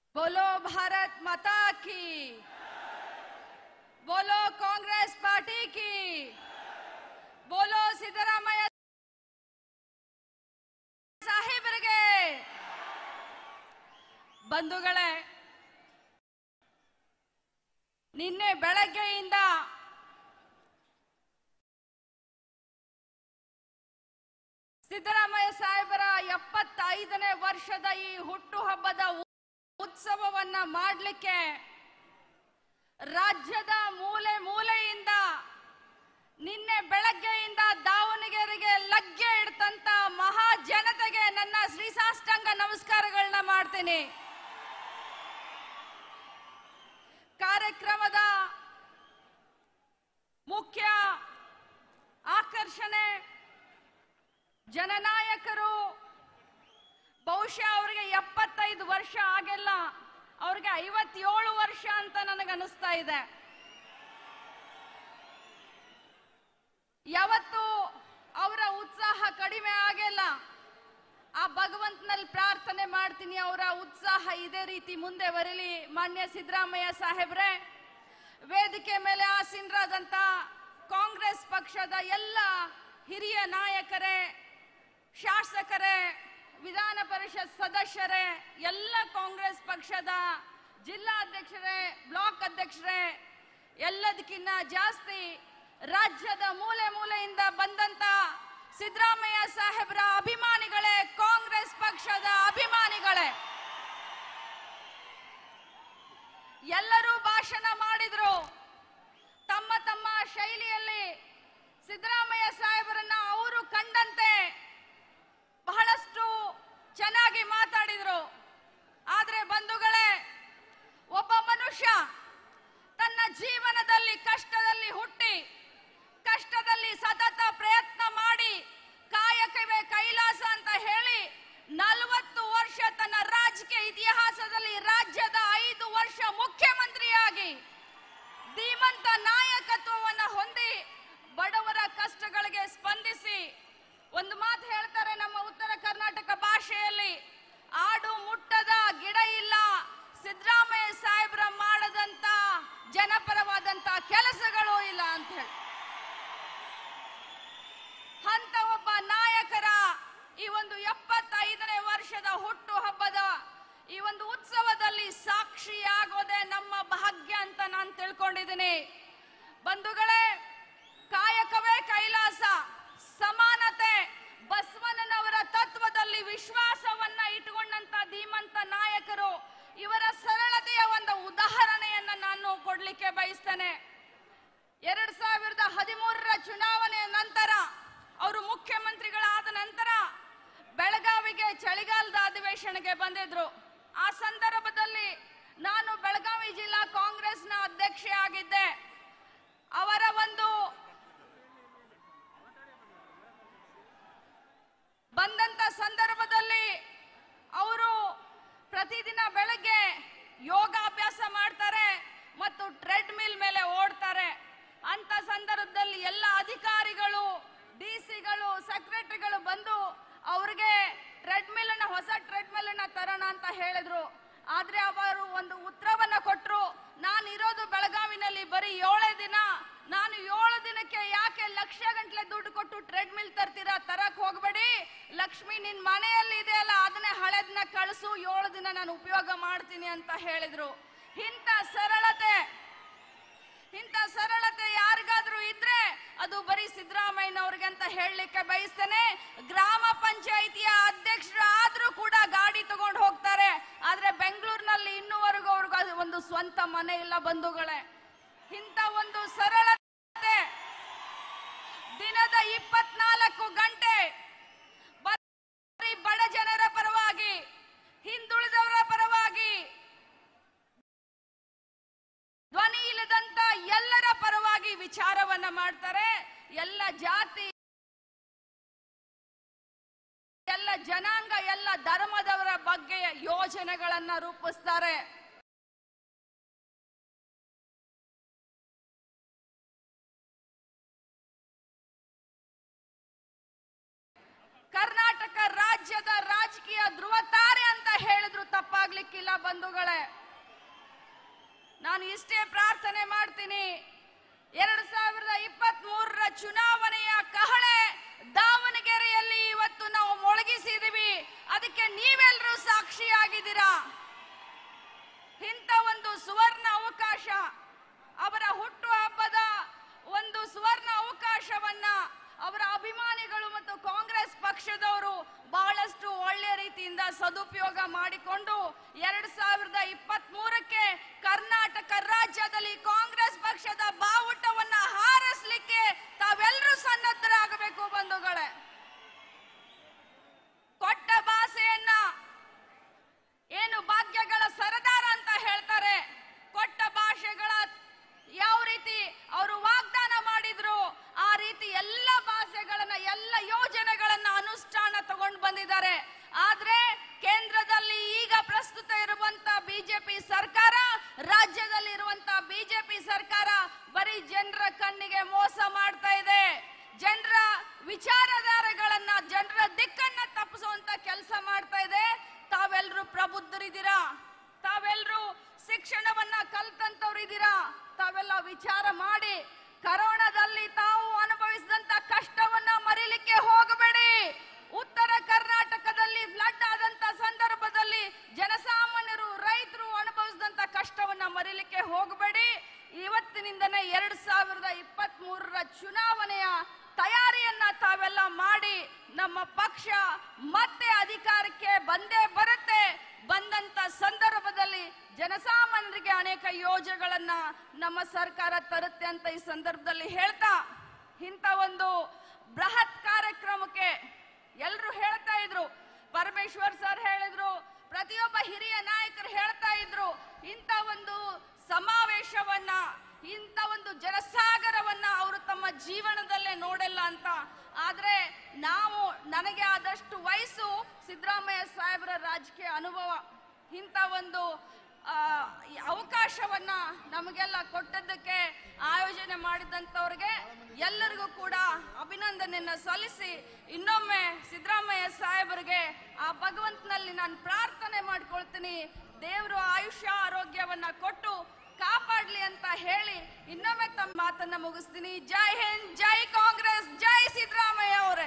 बोलो भारत माता की बोलो कांग्रेस पार्टी की बोलो ಸಿದ್ದರಾಮಯ್ಯ ಸಾಹೇಬರಿಗೆ ಬಂಧುಗಳೇ ನಿನ್ನೆ ಬೆಳಗ್ಗೆಯಿಂದ ಸಿದ್ದರಾಮಯ್ಯ ಸಾಹೇಬರ ಎಪ್ಪತ್ತೈದನೇ ವರ್ಷದ ಈ ಹುಟ್ಟುಹಬ್ಬದ ಉ- ಉತ್ಸವವನ್ನ ಮಾಡಲಿಕ್ಕೆ ರಾಜ್ಯದ ಮೂಲೆ ಮೂಲೆಯಿಂದ ನಿನ್ನೆ ಬೆಳಗ್ಗೆಯಿಂದ ದಾವಣಗೆರೆಗೆ ಲಗ್ಗೆ ಇಡ್ತಂತ ಮಹಾ ಜನತೆಗೆ ನನ್ನ ಶ್ರೀಸಾಷ್ಟಾಂಗ ನಮಸ್ಕಾರಗಳನ್ನ ಮಾಡ್ತೀನಿ ಕಾರ್ಯಕ್ರಮದ ಮುಖ್ಯ ಆಕರ್ಷಣೆ ಜನನಾಯಕರು ಬಹುಶಃ ಅವರಿಗೆ ಎಪ್ಪತ್ತೈದು ವರ್ಷ ಆಗಿಲ್ಲ ಅವ್ರಿಗೆ ಐವತ್ತೇಳು ವರ್ಷ ಅಂತ ನನಗನ್ನಿಸ್ತಾ ಇದೆ ಯಾವತ್ತು ಅವರ ಉತ್ಸಾಹ ಕಡಿಮೆ ಆಗಿಲ್ಲ ಆ ಭಗವಂತನಲ್ಲಿ ಪ್ರಾರ್ಥನೆ ಮಾಡ್ತೀನಿ ಅವರ ಉತ್ಸಾಹ ಇದೇ ರೀತಿ ಮುಂದೆ ಬರಲಿ ಮಾನ್ಯ ಸಿದ್ದರಾಮಯ್ಯ ಸಾಹೇಬ್ರೆ ವೇದಿಕೆ ಮೇಲೆ ಆಸೀನರಾದಂತ ಕಾಂಗ್ರೆಸ್ ಪಕ್ಷದ ಎಲ್ಲ ಹಿರಿಯ ನಾಯಕರೇ ಶಾಸಕರೇ ವಿಧಾನ ಪರಿಷತ್ ಸದಸ್ಯರೇ ಎಲ್ಲ ಕಾಂಗ್ರೆಸ್ ಪಕ್ಷದ ಜಿಲ್ಲಾಧ್ಯಕ್ಷರೇ ಬ್ಲಾಕ್ ಅಧ್ಯಕ್ಷರೇ ಎಲ್ಲದಕ್ಕಿಂತ ಜಾಸ್ತಿ ರಾಜ್ಯದ ಮೂಲೆ ಮೂಲೆಯಿಂದ ಬಂದಂತ ಸಿದ್ದರಾಮಯ್ಯ ಸಾಹೇಬ್ರ ಅಭಿಮಾನಿಗಳೇ ಕಾಂಗ್ರೆಸ್ ಪಕ್ಷದ ಅಭಿಮಾನಿಗಳೇ ಎಲ್ಲರೂ ಭಾಷಣ ಮಾಡಿದ್ರು ತಮ್ಮ ತಮ್ಮ ಶೈಲಿಯಲ್ಲಿ ಸಿದ್ದರಾಮಯ್ಯ ಸಾಹೇಬರನ್ನ ಅವರು ಕಂಡಂತೆ ಬಹಳಷ್ಟು ಚೆನ್ನಾಗಿ ಮಾತಾಡಿದ್ರು ಆದ್ರೆ ಬಂಧುಗಳೇ ಒಬ್ಬ ಮನುಷ್ಯ ತನ್ನ ಜೀವನದಲ್ಲಿ ಕಷ್ಟದಲ್ಲಿ ಹುಟ್ಟಿ ಕಷ್ಟದಲ್ಲಿ ಸತತ ಪ್ರಯತ್ನ ಮಾಡಿ ಕಾಯಕವೇ ಕೈಲಾಸ ಅಂತ ಹೇಳಿ ನಲವತ್ತು ವರ್ಷ ತನ್ನ ರಾಜಕೀಯ ಇತಿಹಾಸದಲ್ಲಿ ರಾಜ್ಯದ ಐದು ವರ್ಷ ಮುಖ್ಯಮಂತ್ರಿಯಾಗಿ ಧೀಮಂತ ನಾಯಕತ್ವವನ್ನು ಹೊಂದಿ ಬಡವರ ಕಷ್ಟಗಳಿಗೆ ಸ್ಪಂದಿಸಿ ಒಂದು ಮಾತು ಹೇಳ್ತಾರೆ ನಮ್ಮ ಉತ್ತರ ಕರ್ನಾಟಕ ಭಾಷೆಯಲ್ಲಿ ಆಡು ಮುಟ್ಟದ ಗಿಡ ಇಲ್ಲ ಸಿದ್ದರಾಮಯ್ಯ ಸಾಹೇಬ್ರ ಮಾಡದಂತ ಜನಪರವಾದಂತ ಕೆಲಸಗಳು ಇಲ್ಲ ಅಂತ ಹೇಳಿ ಅಂತ ಒಬ್ಬ ನಾಯಕರ ಈ ಒಂದು ಎಪ್ಪತ್ತೈದನೇ ವರ್ಷದ ಹುಟ್ಟು ಹಬ್ಬದ ಈ ಒಂದು ಉತ್ಸವದಲ್ಲಿ ಸಾಕ್ಷಿಯಾಗೋದೆ ನಮ್ಮ ಭಾಗ್ಯ ಅಂತ ನಾನು ತಿಳ್ಕೊಂಡಿದ್ದೀನಿ ಬಂಧುಗಳೇ ಕಾಯಕವೇ ಕೈಲಾಸ ಸಮಾನತೆ ಬಸವಣ್ಣನವರ ತತ್ವದಲ್ಲಿ ವಿಶ್ವಾಸವನ್ನ ಇಟ್ಟುಕೊಂಡಂತ ಧೀಮಂತ ನಾಯಕರು ಇವರ ಸರಳತೆಯ ಒಂದು ಉದಾಹರಣೆಯನ್ನ ನಾನು ಕೊಡ್ಲಿಕ್ಕೆ ಬಯಸ್ತೇನೆ ಎರಡ್ ಸಾವಿರದ ಹದಿಮೂರರ ಚುನಾವಣೆಯ ನಂತರ ಅವರು ಮುಖ್ಯಮಂತ್ರಿಗಳಾದ ನಂತರ ಬೆಳಗಾವಿಗೆ ಚಳಿಗಾಲದ ಅಧಿವೇಶನಕ್ಕೆ ಬಂದಿದ್ರು ಆ ಸಂದರ್ಭದಲ್ಲಿ ನಾನು ಬೆಳಗಾವಿ ಜಿಲ್ಲಾ ಕಾಂಗ್ರೆಸ್ನ ಅಧ್ಯಕ್ಷೆ ಆಗಿದ್ದೆ ಅವರ ಒಂದು ಬಂದಂತ ಸಂದರ್ಭದಲ್ಲಿ ಅವರು ಪ್ರತಿದಿನ ಬೆಳಗ್ಗೆ ಯೋಗಾಭ್ಯಾಸ ಮಾಡ್ತಾರೆ ಮತ್ತು ಟ್ರೆಡ್ ಮಿಲ್ ಮೇಲೆ ಓಡ್ತಾರೆ ಅಂತ ಸಂದರ್ಭದಲ್ಲಿ ಎಲ್ಲ ಅಧಿಕಾರಿಗಳು ಡಿ ಸಿಗಳು ಸೆಕ್ರೆಟರಿಗಳು ಬಂದು ಅವ್ರಿಗೆ ಟ್ರೆಡ್ ಮಿಲ್ ಅನ್ನ ಹೊಸ ಟ್ರೆಡ್ ಮಿಲ್ ಅನ್ನ ತರೋಣ ಅಂತ ಹೇಳಿದ್ರು ಆದ್ರೆ ಅವರು ಒಂದು ಉತ್ತರವನ್ನ ಕೊಟ್ರು ನಾನು ಇರೋದು ಬೆಳಗಾವಿನಲ್ಲಿ ಬರೀ ಏಳೇ ದಿನ ನಾನು ಏಳು ದಿನಕ್ಕೆ ಯಾಕೆ ಲಕ್ಷ ಗಂಟ್ಲೆ ದುಡ್ಡು ಕೊಟ್ಟು ಟ್ರೆಡ್ ಮಿಲ್ ತರ್ತೀರಾ ತರಕ್ ಹೋಗ್ಬೇಡಿ ಲಕ್ಷ್ಮಿ ನಿನ್ ಮನೆಯಲ್ಲಿ ಇದೆ ಅಲ್ಲ ಅದನ್ನೇ ಹಳೆದ್ನ ಕಳಿಸು ಏಳು ದಿನ ನಾನು ಉಪಯೋಗ ಮಾಡ್ತೀನಿ ಅಂತ ಹೇಳಿದ್ರು ಇಂಥ ಸರಳತೆ ಇಂಥ ಸರಳತೆ ಯಾರಿಗಾದ್ರೂ ಇದ್ರೆ ಅದು ಬರೀ ಸಿದ್ದರಾಮಯ್ಯನವ್ರಿಗೆ ಅಂತ ಹೇಳಲಿಕ್ಕೆ ಬಯಸ್ತೇನೆ ಗ್ರಾಮ ಪಂಚಾಯಿತಿಯ ಅಧ್ಯಕ್ಷರು ಆದ್ರೂ ಕೂಡ ಗಾಡಿ ತಗೊಂಡು ಹೋಗ್ತಾರೆ ಆದ್ರೆ ಬೆಂಗಳೂರಿನಲ್ಲಿ ಇನ್ನೂವರೆಗೂ ಅವ್ರಿಗೆ ಅದು ಒಂದು ಸ್ವಂತ ಮನೆ ಇಲ್ಲ ಬಂಧುಗಳೇ ಇಂಥ ಒಂದು ಸರಳತೆ ದಿನದ ಇಪ್ಪತ್ನಾಲ್ಕು ಗಂಟೆ ಬರೀ ಬಡ ಜನರ ಪರವಾಗಿ ಹಿಂದುಳಿದವರ ಪರವಾಗಿ ಧ್ವನಿ ಇಲ್ಲದಂತ ಎಲ್ಲರ ಪರವಾಗಿ ವಿಚಾರವನ್ನ ಮಾಡ್ತಾರೆ ಎಲ್ಲ ಜಾತಿ ಎಲ್ಲ ಜನಾಂಗ ಎಲ್ಲ ಧರ್ಮದವರ ಬಗ್ಗೆ ಯೋಜನೆಗಳನ್ನ ರೂಪಿಸ್ತಾರೆ ಕರ್ನಾಟಕ ರಾಜ್ಯದ ರಾಜಕೀಯ ಧ್ರುವ ತಾರೆ ಅಂತ ಹೇಳಿದ್ರು ತಪ್ಪಾಗ ಆಗ್ಲಿಕ್ಕಿಲ್ಲ ಬಂಧುಗಳೇ ನಾನು ಇಷ್ಟೇ ಪ್ರಾರ್ಥನೆ ಮಾಡ್ತೀನಿ ಎರಡು ಸಾವಿರದ ಇಪ್ಪತ್ತ್ ಮೂರರ ಚುನಾವಣೆಯ ಕಹಳೆ ದಾವಣಗೆರೆಯಲ್ಲಿ ಇವತ್ತು ನಾವು ಮೊಳಗಿಸಿದೀವಿ ಅದಕ್ಕೆ ನೀವೆಲ್ಲರೂ ಸಾಕ್ಷಿಯಾಗಿದ್ದೀರಾ ಇಂಥ ಒಂದು ಸುವರ್ಣ ಅವಕಾಶ ಅವರ ಹುಟ್ಟು ಹಬ್ಬದ ಒಂದು ಸುವರ್ಣ ಅವಕಾಶವನ್ನ ಅವರ ಅಭಿಮಾನಿಗಳು ಮತ್ತು ಕಾಂಗ್ರೆಸ್ ಪಕ್ಷದವರು ಬಹಳಷ್ಟು ಒಳ್ಳೆಯ ರೀತಿಯಿಂದ ಸದುಪಯೋಗ ಮಾಡಿಕೊಂಡು ಎರಡ್ ಸಾವಿರದ ಇಪ್ಪತ್ತ್ ಮೂರಕ್ಕೆ ಕರ್ನಾಟಕ ರಾಜ್ಯದಲ್ಲಿ ಕಾಂಗ್ರೆಸ್ ಪಕ್ಷದ ಬಾವುಟವನ್ನ ಹಾರಿಸ್ಲಿಕ್ಕೆ ತಾವೆಲ್ಲರೂ ಸನ್ನದ್ಧರಾಗಬೇಕು ಬಂಧುಗಳೇ ಕೊಟ್ಟ ಭಾಷೆಯನ್ನ ಏನು ಭಾಗ್ಯಗಳ ಸರದಾರ ಅಂತ ಹೇಳ್ತಾರೆ ಕೊಟ್ಟ ಭಾಷೆಗಳ ಯಾವ ರೀತಿ ಅವರು ವಾಗ್ದಾನ ಮಾಡಿದ್ರು ಆ ರೀತಿ ಎಲ್ಲ ಭಾಷೆಗಳನ್ನ ಎಲ್ಲ ಯೋಜನೆಗಳನ್ನ ಅನುಷ್ಠಾನ ತಗೊಂಡು ಬಂದಿದ್ದಾರೆ ಆದ್ರೆ ಕೇಂದ್ರದಲ್ಲಿ ಈಗ ಪ್ರಸ್ತುತ ಇರುವಂತ ಬಿಜೆಪಿ ಸರ್ಕಾರ ರಾಜ್ಯದಲ್ಲಿ ಇರುವಂತ ಬಿಜೆಪಿ ಸರ್ಕಾರ ಬರೀ ಜನರ ಕಣ್ಣಿಗೆ ಮೋಸ ಮಾಡ್ತಾ ಇದೆ ಜನರ ವಿಚಾರಧಾರೆಗಳನ್ನ ಜನರ ದಿಕ್ಕನ್ನ ತಪ್ಪಿಸುವಂತ ಕೆಲಸ ಮಾಡ್ತಾ ಇದೆ ತಾವೆಲ್ಲರೂ ಪ್ರಬುದ್ಧರಿದ್ದೀರಾ ತಾವೆಲ್ಲರೂ ಶಿಕ್ಷಣವನ್ನ ಕಲ್ತಂತವ್ರು ಇದ್ದೀರಾ ತಾವೆಲ್ಲ ವಿಚಾರ ಮಾಡಿ ಕರೋನಾದಲ್ಲಿ ತಾವು ಅನುಭವಿಸಿದಂತ ಕಷ್ಟವನ್ನ ಮರಿಲಿಕ್ಕೆ ಹೋಗಬೇಡಿ ಉತ್ತರ ಕರ್ನಾಟಕದಲ್ಲಿ ಫ್ಲಡ್ ಆದಂತ ಸಂದರ್ಭದಲ್ಲಿ ಜನಸಾಮಾನ್ಯರು ರೈತರು ಅನುಭವಿಸಿದಂತ ಕಷ್ಟವನ್ನ ಮರಿಲಿಕ್ಕೆ ಹೋಗಬೇಡಿ ಇವತ್ತಿನಿಂದನೇ ಎರಡ್ ಸಾವಿರದ ಇಪ್ಪತ್ತ್ ಮೂರರ ಚುನಾವಣೆಯ ತಯಾರಿಯನ್ನ ತಾವೆಲ್ಲ ಮಾಡಿ ನಮ್ಮ ಪಕ್ಷ ಮತ್ತೆ ಅಧಿಕಾರಕ್ಕೆ ಬಂದೇ ಬರುತ್ತೆ ಬಂದಂತ ಸಂದರ್ಭದಲ್ಲಿ ಜನಸಾಮಾನ್ಯರಿಗೆ ಅನೇಕ ಯೋಜನೆಗಳನ್ನ ನಮ್ಮ ಸರ್ಕಾರ ತರುತ್ತೆ ಅಂತ ಈ ಸಂದರ್ಭದಲ್ಲಿ ಹೇಳ್ತಾ ಇಂಥ ಒಂದು ಬೃಹತ್ ಕಾರ್ಯಕ್ರಮಕ್ಕೆ ಎಲ್ಲರೂ ಹೇಳ್ತಾ ಇದ್ರು ಪರಮೇಶ್ವರ್ ಸರ್ ಹೇಳಿದ್ರು ಪ್ರತಿಯೊಬ್ಬ ಹಿರಿಯ ನಾಯಕರು ಹೇಳ್ತಾ ಇದ್ರು ಇಂಥ ಒಂದು ಸಮಾವೇಶವನ್ನ ಇಂಥ ಒಂದು ಜನಸಾಗರವನ್ನ ಅವರು ತಮ್ಮ ಜೀವನದಲ್ಲೇ ನೋಡಿಲ್ಲ ಅಂತ ಆದ್ರೆ ನಾವು ನನಗೆ ಆದಷ್ಟು ವಯಸ್ಸು ಸಿದ್ದರಾಮಯ್ಯ ಸಾಹೇಬರ ರಾಜಕೀಯ ಅನುಭವ ಇಂಥ ಒಂದು ಆ, ಈ ಅವಕಾಶವನ್ನ ನಮಗೆಲ್ಲ ಕೊಟ್ಟದ್ದಕ್ಕೆ ಆಯೋಜನೆ ಮಾಡಿದಂಥವ್ರಿಗೆ ಎಲ್ಲರಿಗೂ ಕೂಡ ಅಭಿನಂದನೆಯನ್ನ ಸಲ್ಲಿಸಿ ಇನ್ನೊಮ್ಮೆ ಸಿದ್ದರಾಮಯ್ಯ ಸಾಹೇಬರಿಗೆ ಆ ಭಗವಂತನಲ್ಲಿ ನಾನು ಪ್ರಾರ್ಥನೆ ಮಾಡ್ಕೊಳ್ತೀನಿ ದೇವರು ಆಯುಷ್ಯ ಆರೋಗ್ಯವನ್ನ ಕೊಟ್ಟು ಕಾಪಾಡ್ಲಿ ಅಂತ ಹೇಳಿ ಇನ್ನೊಮ್ಮೆ ತಮ್ಮ ಮಾತನ್ನ ಮುಗಿಸ್ತೀನಿ ಜೈ ಹಿಂದ್ ಜೈ ಕಾಂಗ್ರೆಸ್ ಜೈ ಸಿದ್ದರಾಮಯ್ಯ ಅವರೇ